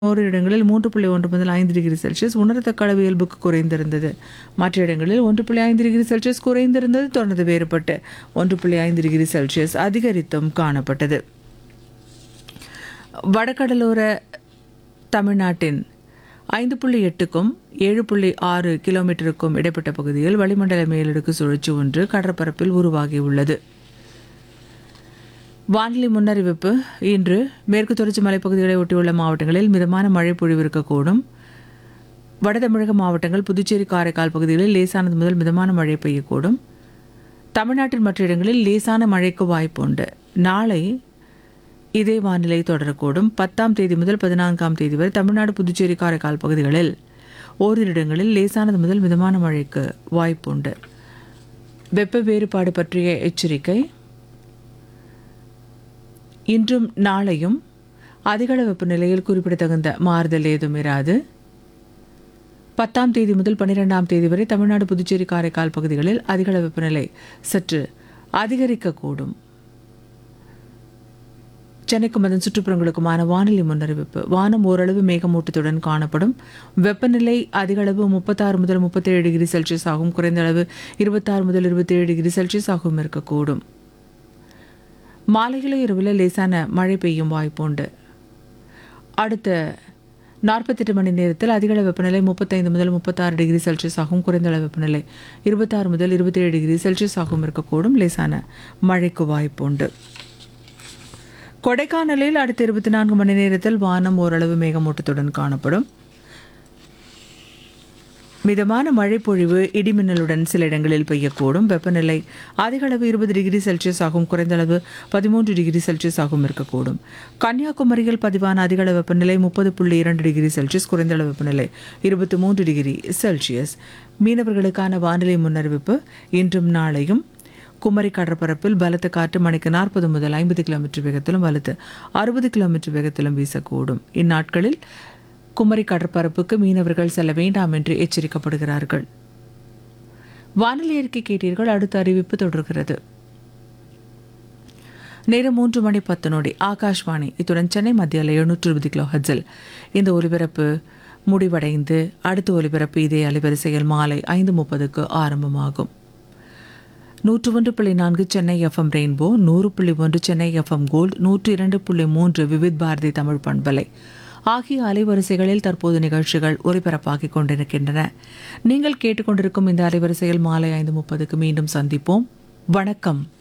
ஓரிரு இடங்களில் மூன்று புள்ளி ஒன்று முதல் ஐந்து டிகிரி செல்சியஸ் உணரத்தக்க அளவு இயல்புக்கு குறைந்திருந்தது மற்ற இடங்களில் ஒன்று புள்ளி ஐந்து டிகிரி செல்சியஸ் குறைந்திருந்தது தொடர்ந்து வேறுபட்டு ஒன்று புள்ளி ஐந்து டிகிரி செல்சியஸ் அதிகரித்தும் காணப்பட்டது வடகடலோர தமிழ்நாட்டின் ஐந்து புள்ளி எட்டுக்கும் ஏழு புள்ளி ஆறு கிலோமீட்டருக்கும் இடைப்பட்ட பகுதியில் வளிமண்டல மேலடுக்கு சுழற்சி ஒன்று கடற்பரப்பில் உருவாகியுள்ளது வானிலை முன்னறிவிப்பு இன்று மேற்கு தொடர்ச்சி மலைப்பகுதிகளை ஒட்டியுள்ள மாவட்டங்களில் மிதமான மழை பொழிவு இருக்கக்கூடும் வட தமிழக மாவட்டங்கள் புதுச்சேரி காரைக்கால் பகுதிகளில் லேசானது முதல் மிதமான மழை பெய்யக்கூடும் தமிழ்நாட்டின் மற்ற இடங்களில் லேசான மழைக்கு வாய்ப்பு உண்டு நாளை இதே வானிலை தொடரக்கூடும் பத்தாம் தேதி முதல் பதினான்காம் தேதி வரை தமிழ்நாடு புதுச்சேரி காரைக்கால் பகுதிகளில் ஓரிரு இடங்களில் லேசானது முதல் மிதமான மழைக்கு வாய்ப்புண்டு வெப்ப வேறுபாடு பற்றிய எச்சரிக்கை இன்றும் நாளையும் அதிகள வெப்பநிலையில் குறிப்பிடத்தகுந்த மாறுதல் ஏதும் இராது பத்தாம் தேதி முதல் பன்னிரெண்டாம் தேதி வரை தமிழ்நாடு புதுச்சேரி காரைக்கால் பகுதிகளில் அதிகள வெப்பநிலை சற்று அதிகரிக்கக்கூடும் சென்னைக்கும் அதன் சுற்றுப்புறங்களுக்குமான வானிலை முன்னறிவிப்பு வானம் ஓரளவு மேகமூட்டத்துடன் காணப்படும் வெப்பநிலை அதிகளவு முப்பத்தாறு முதல் முப்பத்தேழு டிகிரி செல்சியஸ் ஆகும் குறைந்த அளவு இருபத்தாறு முதல் இருபத்தேழு டிகிரி செல்சியஸ் ஆகவும் இருக்கக்கூடும் மாலையில இரவில் லேசான மழை பெய்யும் வாய்ப்புண்டு அடுத்த நாற்பத்தெட்டு மணி நேரத்தில் அதிகள வெப்பநிலை முப்பத்தைந்து முதல் முப்பத்தாறு டிகிரி செல்சியஸ் ஆகும் குறைந்த அளவு வெப்பநிலை இருபத்தாறு முதல் இருபத்தேழு டிகிரி செல்சியஸ் ஆகவும் இருக்கக்கூடும் லேசான மழைக்கு வாய்ப்புண்டு கொடைக்கானலில் அடுத்த இருபத்தி நான்கு மணி நேரத்தில் வானம் ஓரளவு மேகமூட்டத்துடன் காணப்படும் மிதமான மழை பொழிவு இடிமின்னலுடன் சில இடங்களில் பெய்யக்கூடும் வெப்பநிலை அதிக அளவு இருபது டிகிரி செல்சியஸ் ஆகும் குறைந்த அளவு பதிமூன்று டிகிரி செல்சியஸ் ஆகும் இருக்கக்கூடும் கன்னியாகுமரியில் பதிவான அதிக அளவு வெப்பநிலை முப்பது புள்ளி இரண்டு டிகிரி செல்சியஸ் குறைந்த அளவு வெப்பநிலை இருபத்தி மூன்று டிகிரி செல்சியஸ் மீனவர்களுக்கான வானிலை முன்னறிவிப்பு இன்றும் நாளையும் குமரி கடற்பரப்பில் பலத்த காற்று மணிக்கு நாற்பது முதல் ஐம்பது கிலோமீட்டர் வேகத்திலும் வலுத்து அறுபது கிலோமீட்டர் வேகத்திலும் வீசக்கூடும் இந்நாட்களில் குமரி கடற்பரப்புக்கு மீனவர்கள் செல்ல வேண்டாம் என்று எச்சரிக்கப்படுகிறார்கள் வானிலை அறிக்கை கேட்டீர்கள் அடுத்த அறிவிப்பு தொடர்கிறது நேரம் மூன்று மணி பத்து நொடி ஆகாஷ்வாணி இத்துடன் சென்னை மத்தியில் எழுநூற்று இருபது கிலோ ஹஜ்ஜில் இந்த ஒலிபரப்பு முடிவடைந்து அடுத்த ஒலிபரப்பு இதே அலைவரிசையில் மாலை ஐந்து முப்பதுக்கு ஆரம்பமாகும் நூற்று ஒன்று புள்ளி நான்கு சென்னை எஃப்எம் ரெயின்போ நூறு புள்ளி ஒன்று சென்னை எஃப்எம் கோல்ட் நூற்று இரண்டு புள்ளி மூன்று விவித் பாரதி தமிழ் பண்பலை ஆகிய அலைவரிசைகளில் தற்போது நிகழ்ச்சிகள் ஒலிபரப்பாகிக் கொண்டிருக்கின்றன நீங்கள் கேட்டுக்கொண்டிருக்கும் இந்த அலைவரிசையில் மாலை ஐந்து முப்பதுக்கு மீண்டும் சந்திப்போம் வணக்கம்